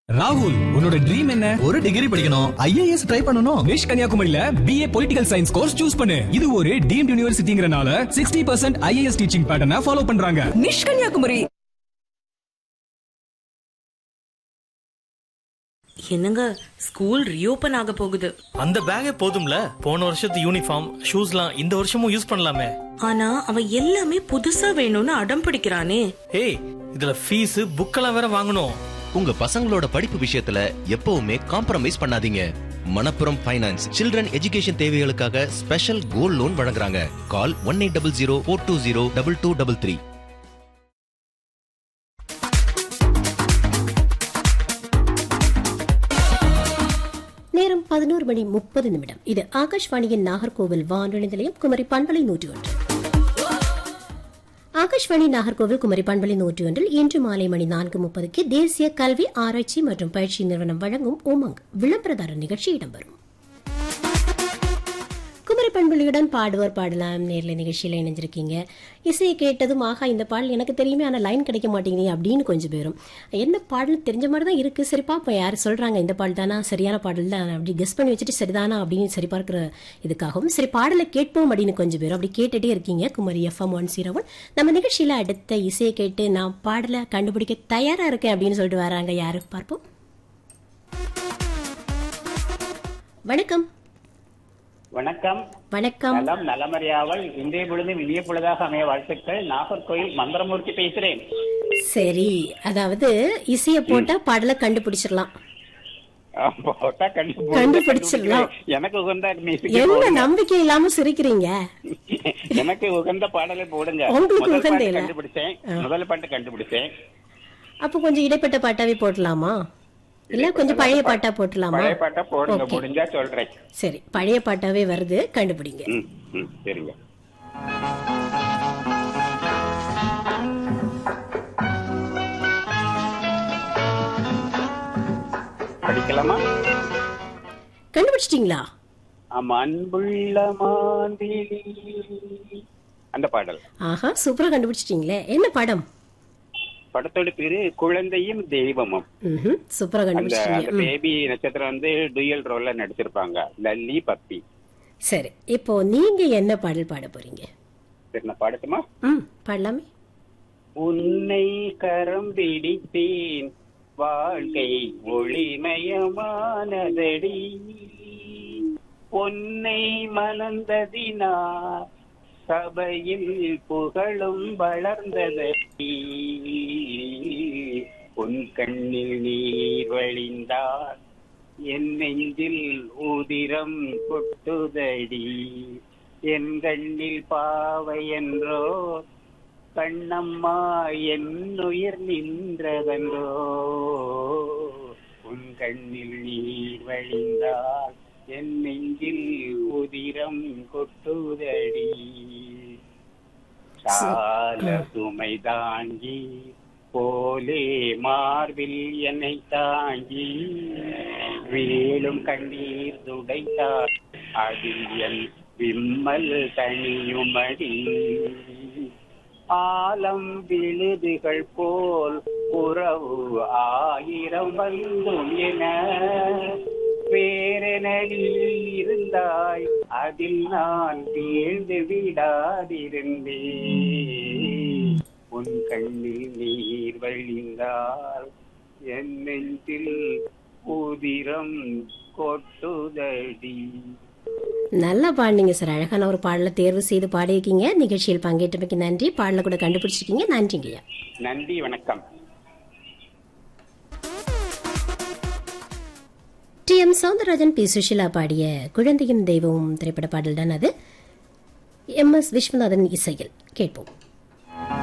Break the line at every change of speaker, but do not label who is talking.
ராகுல் உன்னோட ட்ரீம் என்ன
ஒரு டிகிரி படிக்கணும் ஐஏஎஸ் ட்ரை பண்ணணும்
விஷ் கன்னியாகுமரியில BA political science course choose பண்ணு இது ஒரு டீம்ட் யூனிவர்சிட்டிங்கறனால சிக்ஸ்டி பர்சன்ட் ஐஏஎஸ் டீச்சிங் பேட்டர்னை ஃபாலோ பண்றாங்க
நிஷ் கன்னியாகுமரி
என்னங்க ஸ்கூல் ரீஓபன் ஆக போகுது
அந்த பேக்கே போதும்ல போன வருஷத்து யூனிஃபார்ம் ஷூஸ்லாம் இந்த வருஷமும் யூஸ் பண்ணலாமே
ஆனா அவன் எல்லாமே புதுசா வேணும்னு அடம் பிடிக்கிறானே
ஏய் இதுல ஃபீஸ் புக்கெல்லாம் வேற வாங்கணும்
உங்க பசங்களோட படிப்பு விஷயத்துல எப்பவுமே காம்ப்ரமைஸ் பண்ணாதீங்க மணப்புரம் ஃபைனான்ஸ் சில்ட்ரன் எஜுகேஷன் தேவைகளுக்காக ஸ்பெஷல் கோல்ட் லோன் வழங்குறாங்க call one eight double zero four two zero double two double three
நேரம் பதினோரு மணி முப்பது நிமிடம் இது ஆகாஷ்வாணியின் நாகர்கோவில் வானொலி நிலையம் குமரி பண்பலை நூற்றி ஒன்று ஆகாஷ்வாணி நாகர்கோவில் குமரி பண்பலை நூற்றி ஒன்றில் இன்று மாலை மணி நான்கு முப்பதுக்கு தேசிய கல்வி ஆராய்ச்சி மற்றும் பயிற்சி நிறுவனம் வழங்கும் உமங் விளம்பரதார நிகழ்ச்சி இடம்பெறும் குமரி பண்புலியுடன் பாடுவோர் பாடலாம் நேரில் நிகழ்ச்சியில் இணைஞ்சிருக்கீங்க இசையை கேட்டதும் ஆகா இந்த பாடல் எனக்கு தெரியுமே ஆனால் லைன் கிடைக்க மாட்டேங்குது அப்படின்னு கொஞ்சம் பேரும் என்ன பாடல் தெரிஞ்ச மாதிரி தான் இருக்குது சரி பார்ப்போம் யார் சொல்கிறாங்க இந்த பாடல் தானா சரியான பாடல் தான் அப்படி கெஸ் பண்ணி வச்சுட்டு சரிதானா அப்படின்னு சரி பார்க்குற இதுக்காகவும் சரி பாடலை கேட்போம் அப்படின்னு கொஞ்சம் பேரும் அப்படி கேட்டுட்டே இருக்கீங்க Kumari FM one zero one நம்ம நிகழ்ச்சியில் அடுத்த இசையை கேட்டு நான் பாடலை கண்டுபிடிக்க தயாராக இருக்கேன் அப்படின்னு சொல்லிட்டு வராங்க யாரு பார்ப்போம் வணக்கம்
வணக்கம்
வணக்கம்
நலம் நலமறியாவல் இன்றைய பொழுது இனிய பொழுதாக அமைய வாழ்த்துக்கள் நாகர்கோயில் மந்திரமூர்த்தி பேசுறேன்
சரி அதாவது இசைய போட்டா பாடலை கண்டுபிடிச்சிடலாம்
ஆ, போட்டா கண்டுபிடி-
கண்டுபிடிச்சிடலாம்.
எனக்கு உகந்த music
என்ன
போடுங்க.
நம்பிக்கை இல்லாம சிரிக்கிறீங்க
எனக்கு உகந்த பாடலை போடுங்க
உங்களுக்கு
முதல்
உகந்த
பாட்டு
இல்ல.
கண்டுபிடிச்சேன் முதல் பாட்டு கண்டுபிடிச்சேன்
அப்ப கொஞ்சம் இடைப்பட்ட பாட்டாவே போட்டலாமா இல்ல கொஞ்சம் பழைய பாட்டா போட்டலாமா
பழைய பாட்டா போடுங்க
Okay.
முடிஞ்சா சொல்றேன்
சரி பழைய பாட்டாவே வருது கண்டுபிடிங்க
ம், ம், சரிங்க படிக்கலாமா
கண்டுபிடிச்சிட்டீங்களா
ஆமா அன்புள்ள மாந்திரி அந்த பாடல்
ஆஹா சூப்பரா கண்டுபிடிச்சிட்டீங்களே என்ன படம்
படத்தோட பேரு குழந்தையும் தெய்வமும்
ம்ஹும், சூப்பரா
அந்த
கண்டுபிடிச்சிட்டீங்க
அந்த
ம்.
பேபி நட்சத்திரம் வந்து டுயல் ரோல்ல நடிச்சிருப்பாங்க லல்லி பப்பி
சரி இப்போ நீங்க என்ன பாடல் பாட போறீங்க
சரி நான் பாடட்டுமா
ம் பாடலாமே
உன்னை கரம் பிடித்தேன் வாழ்க்கை ஒளிமயமானதடி பொன்னை மணந்ததினா சபையில் புகழும் வளர்ந்ததடி உன் கண்ணில் நீர் வழிந்தார் என் நெஞ்சில் உதிரம் கொட்டுதடி என் கண்ணில் பாவை என்றோ கண்ணம்மா என் உயிர் நின்றதன்றோ உன் கண்ணில் நீர் வழிந்தால் என் நெஞ்சில் உதிரம் கொட்டுதடி சால சுமை தாங்கி போலே மார்பில் என்னை தாங்கி வேலும் கண்ணீர் துடைத்தார் அதில் என் விம்மல் தனியுமடி ஆலம் விழுதுகள் போல் உறவு ஆயிரம் வந்தும் என வேறென நீ இருந்தாய் அதில் நான் வீழ்ந்து விடாதிருந்தேன் உன் கண்ணில் நீர் வழிந்தால் என் நெஞ்சில் உதிரம் கொட்டுதடி
நல்லா பாடினீங்க சார் அழகான ஒரு பாடலை தேர்வு செய்து பாடியிருக்கீங்க நிகழ்ச்சியில் பங்கேற்றமைக்கு நன்றி பாடலை கூட கண்டுபிடிச்சிருக்கீங்க நன்றிங்கய்யா
நன்றி வணக்கம்
T M Soundararajan P Susheela பாடிய குழந்தையின் தெய்வம் திரைப்பட பாடல் தான் அது எம் எஸ் விஸ்வநாதன் இசையில் கேட்போம்